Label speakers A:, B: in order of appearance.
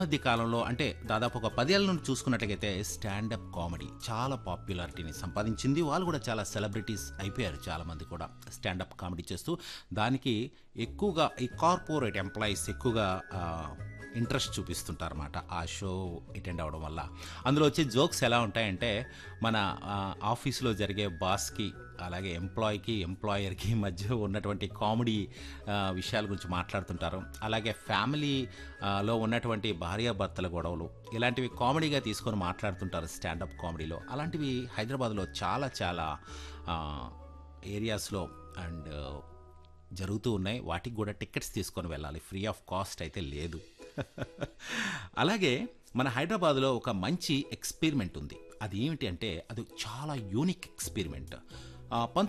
A: మధ్య కాలంలో అంటే దాదాపు ఒక పదేళ్ళ నుండి చూసుకున్నట్లయితే స్టాండప్ కామెడీ చాలా పాపులారిటీని సంపాదించింది వాళ్ళు కూడా చాలా సెలబ్రిటీస్ అయిపోయారు చాలామంది కూడా స్టాండప్ కామెడీ చేస్తూ దానికి ఎక్కువగా ఈ కార్పొరేట్ ఎంప్లాయీస్ ఎక్కువగా ఇంట్రెస్ట్ చూపిస్తుంటారన్నమాట ఆ షో అటెండ్ అవ్వడం వల్ల అందులో వచ్చే జోక్స్ ఎలా ఉంటాయంటే మన ఆ, ఆఫీస్లో జరిగే బాస్కి అలాగే ఎంప్లాయీకి ఎంప్లాయర్కి మధ్య ఉన్నటువంటి కామెడీ ఆ, విషయాల గురించి మాట్లాడుతుంటారు అలాగే ఫ్యామిలీ ఆ, లో ఉన్నటువంటి భార్యాభర్తల గొడవలు ఇలాంటివి కామెడీగా తీసుకొని మాట్లాడుతుంటారు స్టాండప్ కామెడీలో అలాంటివి హైదరాబాద్లో చాలా చాలా ఆ, ఏరియాస్లో అండ్ జరుగుతూ ఉన్నాయి వాటికి కూడా టికెట్స్ తీసుకొని వెళ్ళాలి ఫ్రీ ఆఫ్ కాస్ట్ అయితే లేదు అలాగే మన హైదరాబాద్లో ఒక మంచి ఎక్స్పెరిమెంట్ ఉంది అది ఏమిటి అంటే అది చాలా యూనిక్ ఎక్స్పెరిమెంట్